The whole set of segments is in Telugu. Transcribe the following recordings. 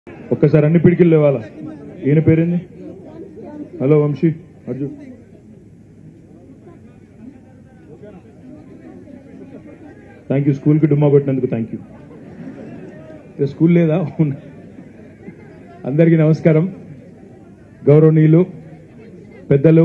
ఒక్కసారి అన్ని పిడికిలు లేవాలా ఈయన పేరేంది హలో వంశీ అర్జు థ్యాంక్ యూ స్కూల్కి డుమ్మా కొట్టినందుకు థ్యాంక్ యూ ఇక స్కూల్ లేదా అవును అందరికీ నమస్కారం గౌరవనీయులు పెద్దలు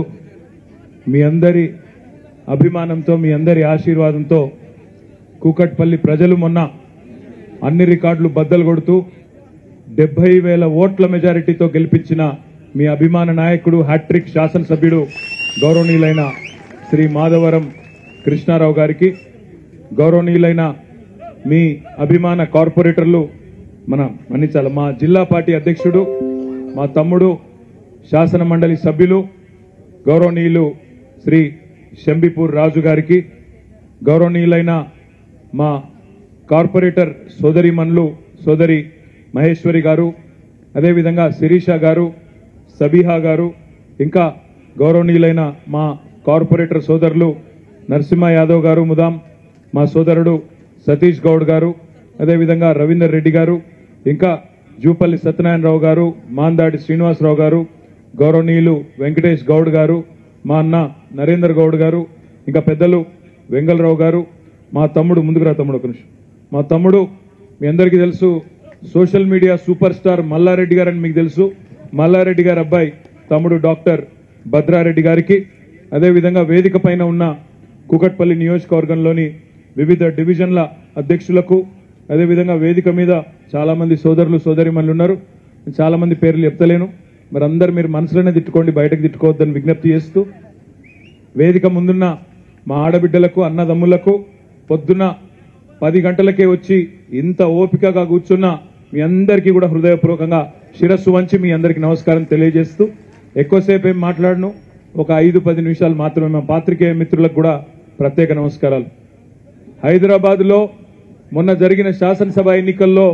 మీ అందరి అభిమానంతో మీ అందరి ఆశీర్వాదంతో కూకట్పల్లి ప్రజలు మొన్న అన్ని రికార్డులు బద్దలు కొడుతూ డెబ్బై వేల ఓట్ల మెజారిటీతో గెలిపించిన మీ అభిమాన నాయకుడు హ్యాట్రిక్ శాసనసభ్యుడు గౌరవనీయులైన శ్రీ మాధవరం కృష్ణారావు గారికి గౌరవనీయులైన మీ అభిమాన కార్పొరేటర్లు మన మన్నించాల మా జిల్లా పార్టీ అధ్యక్షుడు మా తమ్ముడు శాసన మండలి సభ్యులు గౌరవనీయులు శ్రీ శంబిపూర్ రాజు గారికి గౌరవనీయులైన మా కార్పొరేటర్ సోదరిమన్లు సోదరి మహేశ్వరి గారు అదేవిధంగా శిరీష గారు సబీహా గారు ఇంకా గౌరవనీయులైన మా కార్పొరేటర్ సోదరులు నరసింహ యాదవ్ గారు ముదాం మా సోదరుడు సతీష్ గౌడ్ గారు అదేవిధంగా రవీందర్ రెడ్డి గారు ఇంకా జూపల్లి సత్యనారాయణరావు గారు మాందాడి శ్రీనివాసరావు గారు గౌరవనీయులు వెంకటేష్ గౌడ్ గారు మా అన్న నరేందర్ గౌడ్ గారు ఇంకా పెద్దలు వెంగళరావు గారు మా తమ్ముడు ముందుకురా తమ్ముడు ఒక నిమిషం మా తమ్ముడు మీ అందరికీ తెలుసు social media super star Malla Reddy garu అని మీకు తెలుసు మల్లారెడ్డి గారి అబ్బాయి తమ్ముడు డాక్టర్ భద్రారెడ్డి గారికి అదేవిధంగా వేదిక పైన ఉన్న కూకట్పల్లి నియోజకవర్గంలోని వివిధ డివిజన్ల అధ్యక్షులకు అదేవిధంగా వేదిక మీద చాలా మంది సోదరులు సోదరిమణులు ఉన్నారు చాలా మంది పేర్లు చెప్తలేను మరి అందరు మీరు మనసులోనే తిట్టుకోండి బయటకు తిట్టుకోవద్దని విజ్ఞప్తి చేస్తూ వేదిక ముందున్న మా ఆడబిడ్డలకు అన్నదమ్ములకు పొద్దున్న పది గంటలకే వచ్చి ఇంత ఓపికగా కూర్చున్న మీ అందరికీ కూడా హృదయపూర్వకంగా శిరస్సు వంచి మీ అందరికీ నమస్కారం తెలియజేస్తూ ఎక్కువసేపు ఏం మాట్లాడను ఒక ఐదు పది నిమిషాలు మాత్రమే మా పాత్రికేయ మిత్రులకు కూడా ప్రత్యేక నమస్కారాలు హైదరాబాద్ లో మొన్న జరిగిన శాసనసభ ఎన్నికల్లో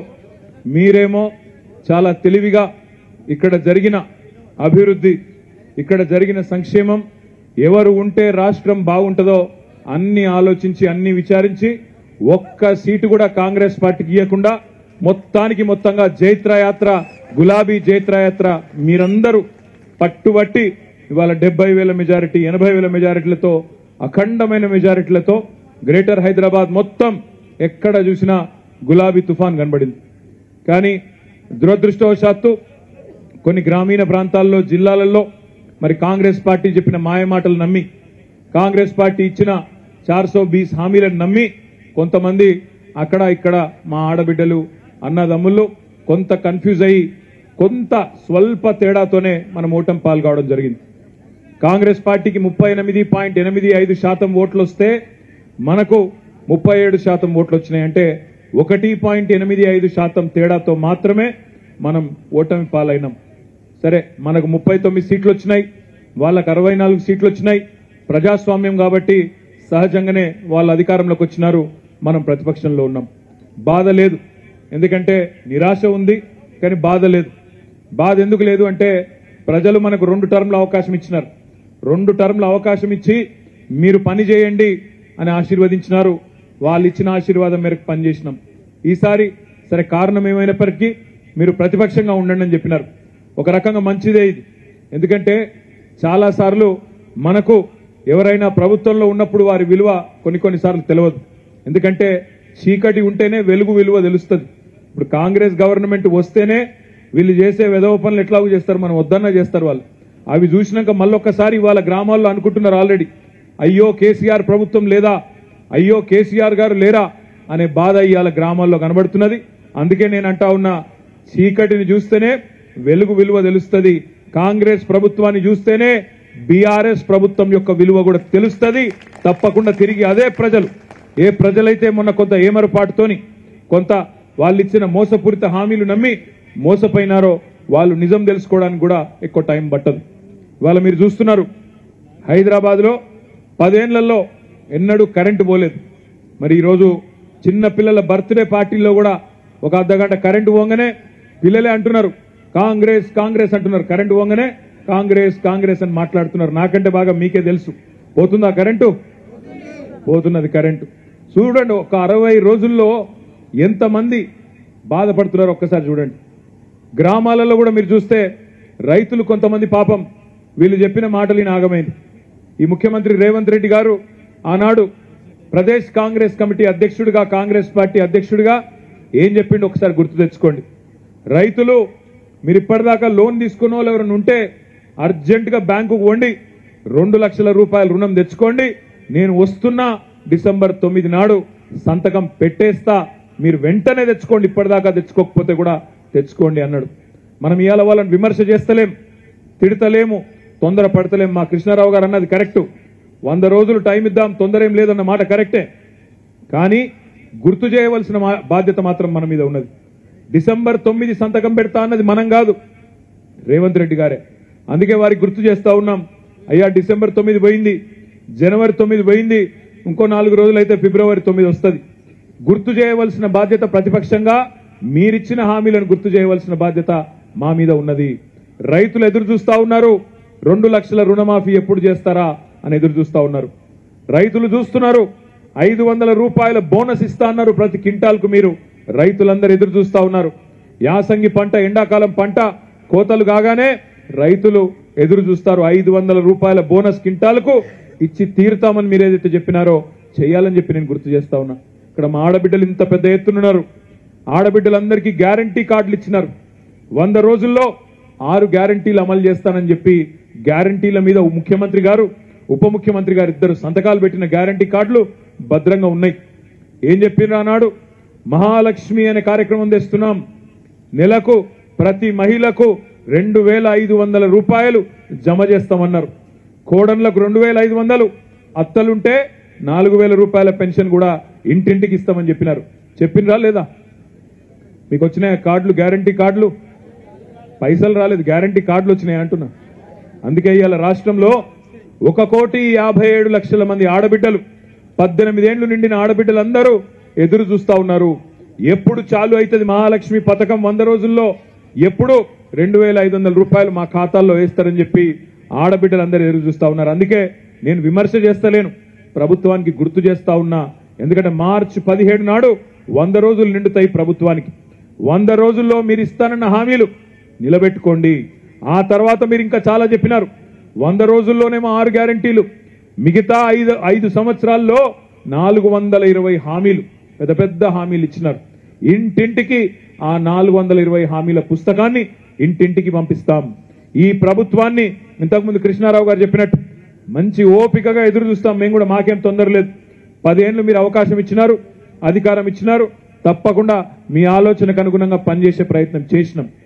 మీరేమో చాలా తెలివిగా ఇక్కడ జరిగిన అభివృద్ధి ఇక్కడ జరిగిన సంక్షేమం ఎవరు ఉంటే రాష్ట్రం బాగుంటుందో అన్ని ఆలోచించి అన్ని విచారించి ఒక్క సీటు కూడా కాంగ్రెస్ పార్టీకి ఇవ్వకుండా మొత్తానికి మొత్తంగా జైత్రయాత్ర గులాబీ జైత్రయాత్ర మీరందరూ పట్టుబట్టి ఇవాళ డెబ్బై వేల మెజారిటీ ఎనభై వేల మెజారిటీలతో అఖండమైన మెజారిటీలతో గ్రేటర్ హైదరాబాద్ మొత్తం ఎక్కడ చూసినా గులాబీ తుఫాన్ కనబడింది కానీ దురదృష్టవశాత్తు కొన్ని గ్రామీణ ప్రాంతాల్లో జిల్లాలలో మరి కాంగ్రెస్ పార్టీ చెప్పిన మాయమాటలు నమ్మి కాంగ్రెస్ పార్టీ ఇచ్చిన చార్సో బీస్ హామీలను నమ్మి కొంతమంది అక్కడ ఇక్కడ మా ఆడబిడ్డలు అన్నదమ్ముళ్ళు కొంత కన్ఫ్యూజ్ అయ్యి కొంత స్వల్ప తేడాతోనే మనం ఓటం పాల్గొవడం జరిగింది కాంగ్రెస్ పార్టీకి ముప్పై ఎనిమిది పాయింట్ ఎనిమిది ఐదు శాతం ఓట్లు వస్తే మనకు ముప్పై ఏడు శాతం ఓట్లు వచ్చినాయంటే ఒకటి పాయింట్ ఎనిమిది ఐదు శాతం తేడాతో మాత్రమే మనం ఓటమి పాలైనాం సరే మనకు ముప్పై తొమ్మిది సీట్లు వచ్చినాయి వాళ్ళకు అరవై నాలుగు సీట్లు వచ్చినాయి ప్రజాస్వామ్యం కాబట్టి సహజంగానే వాళ్ళ అధికారంలోకి వచ్చినారు మనం ప్రతిపక్షంలో ఉన్నాం బాధ లేదు ఎందుకంటే నిరాశ ఉంది కానీ బాధ లేదు బాధ ఎందుకు లేదు అంటే ప్రజలు మనకు రెండు టర్మ్ల అవకాశం ఇచ్చినారు రెండు టర్మ్ల అవకాశం ఇచ్చి మీరు పని చేయండి అని ఆశీర్వదించినారు వాళ్ళు ఇచ్చిన ఆశీర్వాదం మేరకు పనిచేసినాం ఈసారి సరే కారణం ఏమైనప్పటికీ మీరు ప్రతిపక్షంగా ఉండండి అని చెప్పినారు ఒక రకంగా మంచిదే ఇది ఎందుకంటే చాలా సార్లు మనకు ఎవరైనా ప్రభుత్వంలో ఉన్నప్పుడు వారి విలువ కొన్ని కొన్నిసార్లు తెలియదు ఎందుకంటే చీకటి ఉంటేనే వెలుగు విలువ తెలుస్తుంది ఇప్పుడు కాంగ్రెస్ గవర్నమెంట్ వస్తేనే వీళ్ళు చేసే వెధవ పనులు ఎట్లాగూ చేస్తారు మనం వద్దన్నా చేస్తారు వాళ్ళు అవి చూసినాక మళ్ళొక్కసారి వాళ్ళ గ్రామాల్లో అనుకుంటున్నారు ఆల్రెడీ అయ్యో కేసీఆర్ ప్రభుత్వం లేదా అయ్యో కేసీఆర్ గారు లేరా అనే బాధ ఇవాళ గ్రామాల్లో కనబడుతున్నది అందుకే నేను అంటా ఉన్నా చీకటిని చూస్తేనే వెలుగు విలువ తెలుస్తుంది కాంగ్రెస్ ప్రభుత్వాన్ని చూస్తేనే బీఆర్ఎస్ ప్రభుత్వం యొక్క విలువ కూడా తెలుస్తుంది తప్పకుండా తిరిగి అదే ప్రజలు ఏ ప్రజలైతే మొన్న కొంత ఏమరపాటుతోని కొంత వాళ్ళు ఇచ్చిన మోసపూరిత హామీలు నమ్మి మోసపోయినారో వాళ్ళు నిజం తెలుసుకోవడానికి కూడా ఎక్కువ టైం పట్టదు ఇవాళ మీరు చూస్తున్నారు హైదరాబాద్లో పదేళ్లలో ఎన్నడూ కరెంటు పోలేదు మరి ఈరోజు చిన్న పిల్లల బర్త్డే పార్టీల్లో కూడా ఒక అర్ధ గంట కరెంటు పోగానే పిల్లలే అంటున్నారు కాంగ్రెస్ కాంగ్రెస్ అంటున్నారు కరెంటు పోగానే కాంగ్రెస్ కాంగ్రెస్ అని మాట్లాడుతున్నారు నాకంటే బాగా మీకే తెలుసు పోతుందా కరెంటు పోతున్నది కరెంటు చూడండి ఒక అరవై రోజుల్లో ఎంతమంది బాధపడుతున్నారో ఒక్కసారి చూడండి గ్రామాలలో కూడా మీరు చూస్తే రైతులు కొంతమంది పాపం వీళ్ళు చెప్పిన మాటలు ఈయన ఆగమైంది ఈ ముఖ్యమంత్రి రేవంత్ రెడ్డి గారు ఆనాడు ప్రదేశ్ కాంగ్రెస్ కమిటీ అధ్యక్షుడిగా కాంగ్రెస్ పార్టీ అధ్యక్షుడిగా ఏం చెప్పిండు ఒకసారి గుర్తు తెచ్చుకోండి రైతులు మీరు ఇప్పటిదాకా లోన్ తీసుకున్న వాళ్ళు ఎవరైనా ఉంటే అర్జెంటుగా బ్యాంకుకు వండి రెండు లక్షల రూపాయల రుణం తెచ్చుకోండి నేను వస్తున్నా డిసెంబర్ తొమ్మిది నాడు సంతకం పెట్టేస్తా మీరు వెంటనే తెచ్చుకోండి ఇప్పటిదాకా తెచ్చుకోకపోతే కూడా తెచ్చుకోండి అన్నాడు మనం ఇవాళ వాళ్ళని విమర్శ చేస్తలేం తిడతలేము తొందర పడతలేం మా కృష్ణారావు గారు అన్నది కరెక్ట్ వంద రోజులు టైం ఇద్దాం తొందర ఏం లేదన్న మాట కరెక్టే కానీ గుర్తు చేయవలసిన మా- బాధ్యత మాత్రం మన మీద ఉన్నది డిసెంబర్ తొమ్మిది సంతకం పెడతా అన్నది మనం కాదు రేవంత్ రెడ్డి గారే అందుకే వారికి గుర్తు చేస్తా ఉన్నాం అయ్యా డిసెంబర్ తొమ్మిది పోయింది జనవరి తొమ్మిది పోయింది ఇంకో నాలుగు రోజులైతే ఫిబ్రవరి తొమ్మిది వస్తుంది గుర్తు చేయవలసిన బాధ్యత ప్రతిపక్షంగా మీరిచ్చిన హామీలను గుర్తు చేయవలసిన బాధ్యత మా మీద ఉన్నది రైతులు ఎదురు చూస్తా ఉన్నారు రెండు లక్షల రుణమాఫీ ఎప్పుడు చేస్తారా అని ఎదురు చూస్తా ఉన్నారు రైతులు చూస్తున్నారు ఐదు వందల రూపాయల బోనస్ ఇస్తా అన్నారు ప్రతి క్వింటాల్కు మీరు రైతులందరూ ఎదురు చూస్తా ఉన్నారు యాసంగి పంట ఎండాకాలం పంట కోతలు కాగానే రైతులు ఎదురు చూస్తారు ఐదు వందల రూపాయల బోనస్ క్వింటాల్కు ఇచ్చి తీరుతామని మీరు ఏదైతే చెప్పినారో చేయాలని చెప్పి నేను గుర్తు చేస్తా ఉన్నా ఇక్కడ మా ఆడబిడ్డలు ఇంత పెద్ద ఎత్తునున్నారు ఆడబిడ్డలందరికీ గ్యారంటీ కార్డులు ఇచ్చినారు వంద రోజుల్లో ఆరు గ్యారంటీలు అమలు చేస్తానని చెప్పి గ్యారంటీల మీద ముఖ్యమంత్రి గారు ఉప ముఖ్యమంత్రి గారు ఇద్దరు సంతకాలు పెట్టిన గ్యారంటీ కార్డులు భద్రంగా ఉన్నాయి ఏం చెప్పిన ఆనాడు మహాలక్ష్మి అనే కార్యక్రమం తెస్తున్నాం నెలకు ప్రతి మహిళకు రెండు వేల ఐదు వందల రూపాయలు జమ చేస్తామన్నారు కోడన్లకు రెండు వేల ఐదు వందలు అత్తలుంటే నాలుగు వేల రూపాయల పెన్షన్ కూడా ఇంటింటికి ఇస్తామని చెప్పినారు చెప్పినరా లేదా మీకు వచ్చినాయి కార్డులు గ్యారంటీ కార్డులు పైసలు రాలేదు గ్యారంటీ కార్డులు వచ్చినాయి అంటున్నా అందుకే ఇవాళ రాష్ట్రంలో ఒక కోటి యాభై ఏడు లక్షల మంది ఆడబిడ్డలు పద్దెనిమిదేండ్లు నిండిన ఆడబిడ్డలందరూ ఎదురు చూస్తా ఉన్నారు ఎప్పుడు చాలు అవుతుంది మహాలక్ష్మి పథకం వంద రోజుల్లో ఎప్పుడు రెండు వేల ఐదు వందల రూపాయలు మా ఖాతాల్లో వేస్తారని చెప్పి ఆడబిడ్డలందరూ ఎదురు చూస్తా ఉన్నారు అందుకే నేను విమర్శ చేస్తలేను ప్రభుత్వానికి గుర్తు చేస్తా ఉన్నా ఎందుకంటే మార్చి పదిహేడు నాడు వంద రోజులు నిండుతాయి ప్రభుత్వానికి వంద రోజుల్లో మీరు ఇస్తానన్న హామీలు నిలబెట్టుకోండి ఆ తర్వాత మీరు ఇంకా చాలా చెప్పినారు వంద రోజుల్లోనేమో ఆరు గ్యారంటీలు మిగతా ఐదు ఐదు సంవత్సరాల్లో నాలుగు వందల ఇరవై హామీలు పెద్ద పెద్ద హామీలు ఇచ్చినారు ఇంటింటికి ఆ నాలుగు వందల ఇరవై హామీల పుస్తకాన్ని ఇంటింటికి పంపిస్తాం ఈ ప్రభుత్వాన్ని ఇంతకుముందు కృష్ణారావు గారు చెప్పినట్టు మంచి ఓపికగా ఎదురు చూస్తాం మేము కూడా మాకేం తొందర లేదు పదేళ్లు మీరు అవకాశం ఇచ్చినారు అధికారం ఇచ్చినారు తప్పకుండా మీ ఆలోచనకు అనుగుణంగా పనిచేసే ప్రయత్నం చేసినాం